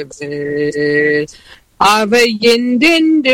அவை என்றென்று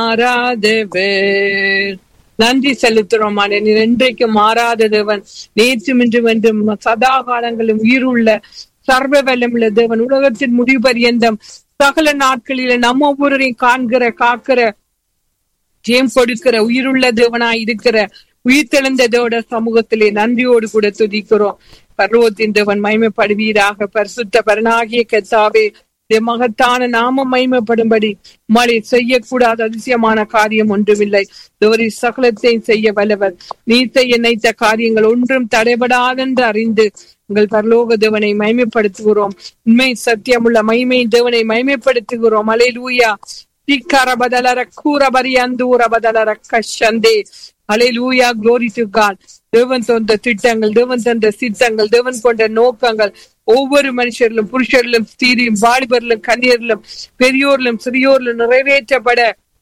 மாறாதவர் நன்றி செலுத்துறோம் நீர் என்றைக்கு மாறாத தேவன் நேற்றும் இன்றும் என்றும் சதா காலங்களும் உயிருள்ள சர்வ வல்லமுள்ள தேவன் உலகத்தின் முடிவு பரியந்தம் சகல நாட்களில நம்ம ஒவ்வொருவரையும் காண்கிற காக்கிற ஜெயம் கொடுக்கிற உயிருள்ள தேவனாய் இருக்கிற உயிர் தெளிந்ததோட சமூகத்திலே நன்றியோடு கூட துதிக்கிறோம் பர்வத்தின் தேவன் மைமைப்படுவீராக பரிசுத்த பரனாகிய கத்தாவே மகத்தான நாமம் மைமைப்படும்படி மழை செய்யக்கூடாத அதிசயமான காரியம் ஒன்றுமில்லை தோரி சகலத்தையும் செய்ய வல்லவர் நீ செய்ய நினைத்த காரியங்கள் ஒன்றும் தடைபடாதென்று அறிந்து உங்கள் பரலோக தேவனை மைமைப்படுத்துகிறோம் உண்மை சத்தியமுள்ள மைமை தேவனை மைமைப்படுத்துகிறோம் அலை லூயா திக்கரபதலர கூறபரி அந்தூரபதலர கஷந்தே அலை லூயா குளோரி டு காட் தேவன் தந்த திட்டங்கள் தேவன் தந்த சித்தங்கள் தேவன் கொண்ட நோக்கங்கள் ஒவ்வொரு மனுஷரிலும் புருஷரிலும் ஸ்திரியும் வாலிபரிலும் கன்னியரிலும் பெரியோரிலும் சிறியோரிலும் நிறைவேற்றப்பட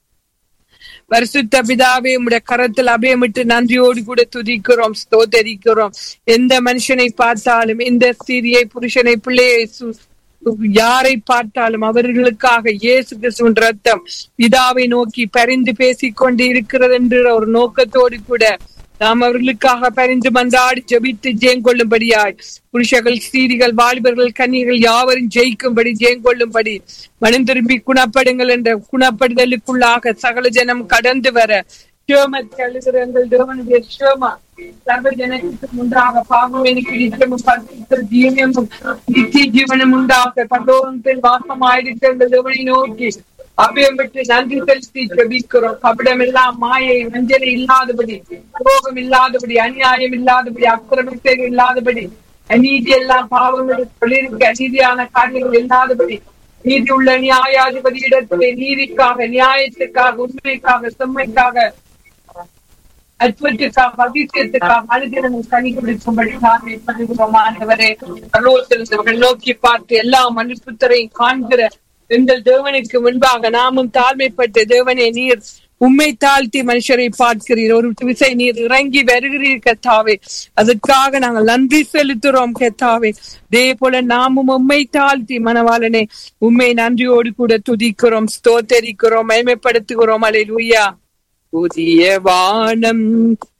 பரிசுத்த பிதாவே உடைய கரத்தில் அபயமிட்டு நன்றியோடு கூட துதிக்கிறோம் ஸ்தோத்தரிக்கிறோம் எந்த மனுஷனை பார்த்தாலும் எந்த ஸ்திரியை புருஷனை பிள்ளையை யாரை பார்த்தாலும் அவர்களுக்காக இயேசு கிறிஸ்துவின் ரத்தம் பிதாவை நோக்கி பரிந்து பேசிக் கொண்டு இருக்கிறது என்ற ஒரு நோக்கத்தோடு கூட நாம் அவர்களுக்காக பரிந்து மன்றாடி ஜெபித்து ஜெயங்கொள்ளும்படியாய் புருஷர்கள் ஸ்திரீகள் வாலிபர்கள் கன்னிகள் யாவரும் ஜெயிக்கும்படி ஜெயங்கொள்ளும்படி மனம் திரும்பி குணப்படுங்கள் என்ற குணப்படுதலுக்குள்ளாக சகல ஜனம் கடந்து வர சிவமத்தை அழுகிற எங்கள் தேவனுடைய சிவமா சர்வ ஜனத்துக்கு உண்டாக பாவம் எனக்கு நிச்சயமும் பரிசுத்த ஜீவனமும் நித்திய ஜீவனம் உண்டாக பல்லோகத்தில் வாசமாயிருக்க எங்கள் தேவனை நோக்கி அபயம் பெற்று நன்றி செலுத்தி ஜபிக்கிறோம் கபடம் எல்லாம் மாயை வஞ்சனை இல்லாதபடி ரோகம் இல்லாதபடி அநியாயம் இல்லாதபடி அக்கிரமத்தை இல்லாதபடி அநீதி எல்லாம் பாவம் தொழிலுக்கு அநீதியான காரியங்கள் இல்லாதபடி நீதி உள்ள நியாயாதிபதி இடத்திலே நீதிக்காக நியாயத்துக்காக உண்மைக்காக செம்மைக்காக அற்புதத்துக்காக அதிசயத்துக்காக அனுதினமும் கனி கொடுக்கும்படி நாமே பண்ணுகிறோம் ஆண்டவரே பரலோகத்தில் நோக்கி பார்த்து எல்லா மனுப்புத்தரையும் காண்கிற எங்கள் தேவனுக்கு முன்பாக நாமும் தாழ்மைப்பட்டு தேவனே நீர் உண்மை தாழ்த்தி மனுஷரை பார்க்கிறீர் ஒரு விசை நீர் இறங்கி வருகிறீர் கத்தாவே அதற்காக நாங்கள் நன்றி செலுத்துறோம் கத்தாவே அதே போல நாமும் உண்மை தாழ்த்தி மனவாளனே உண்மை நன்றியோடு கூட துதிக்கிறோம் ஸ்தோத்தரிக்கிறோம் மேன்மைப்படுத்துகிறோம் அலை லூயா புதிய வானம்